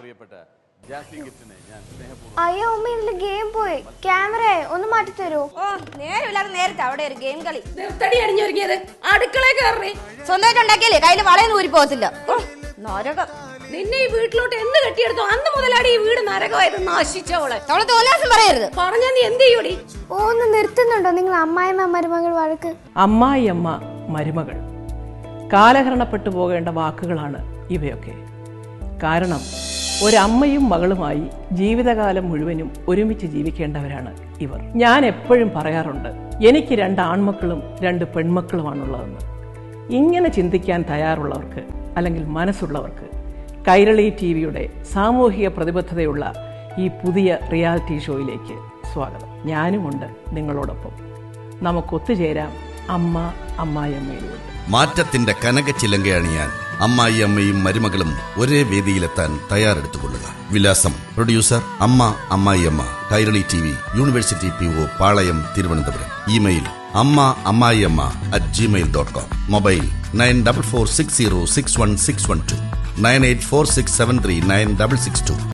പ്രിയപ്പെട്ട ജാസി ഗിഫ്റ്റിനെ ഞാൻ സ്നേഹപൂർവ്വം അയ്യോ ഉമ്മ ഇതില് ഗെയിം പോയി ക്യാമറ ഒന്ന് മാറ്റി തരൂ ഓ നേരമില്ലാതെ നേരത്തെ അവിടെ ഒരു ഗെയിം കളി നിർത്തടി അണിഞ്ഞൊരുങ്ങിയത് അടുക്കളയിൽ കയറി സ്വന്തമായിട്ട് ഉണ്ടാക്കിയാലേ കയ്യിൽ വളയൊന്നും ഊരി പോകത്തില്ല ഓ, നരകം നിന്നെ ഈ വീട്ടിലോട്ട് എന്ന് കെട്ടിയെടുത്തോ അന്ന് മുതലാടി ഈ വീട് നരകമായത് നശിച്ചവളെ അവളെ തോന്നാസം പറയരുത് പറഞ്ഞ നീ എന്ത് ചെയ്യൂടി ഓ ഒന്ന് നിർത്തുന്നുണ്ടോ നിങ്ങൾ അമ്മായിമ്മ മരുമകൾ വഴക്ക് അമ്മായിയമ്മ മരുമകൾ കാലഹരണപ്പെട്ടു പോകേണ്ട വാക്കുകളാണ് ഇവയൊക്കെ കാരണം ഒരമ്മയും മകളുമായി ജീവിതകാലം മുഴുവനും ഒരുമിച്ച് ജീവിക്കേണ്ടവരാണ് ഇവർ ഞാൻ എപ്പോഴും പറയാറുണ്ട് എനിക്ക് രണ്ട് ആൺമക്കളും രണ്ട് പെൺമക്കളുമാണുള്ളതെന്ന് ഇങ്ങനെ ചിന്തിക്കാൻ തയ്യാറുള്ളവർക്ക് അല്ലെങ്കിൽ മനസ്സുള്ളവർക്ക് കൈരളി ടി വിയുടെ സാമൂഹിക പ്രതിബദ്ധതയുള്ള ഈ പുതിയ റിയാലിറ്റി ഷോയിലേക്ക് സ്വാഗതം ഞാനുമുണ്ട് നിങ്ങളോടൊപ്പം നമുക്ക് ഒത്തുചേരാം അമ്മ അമ്മായിയമ്മയിലൂടെ മാറ്റത്തിന്റെ കനക ചിലങ്ക അണിയാൻ അമ്മായി അമ്മയും മരുമകളും ഒരേ വേദിയിലെത്താൻ തയ്യാറെടുത്തുകൊള്ളുക വിലാസം producer Amma Ammayiyamma Kairali T V university P O Palayam Thiruvananthapuram email Amma Ammayiyamma at Gmail dot com mobile nine double four six zero six one six one two nine eight four six seven three nine double six to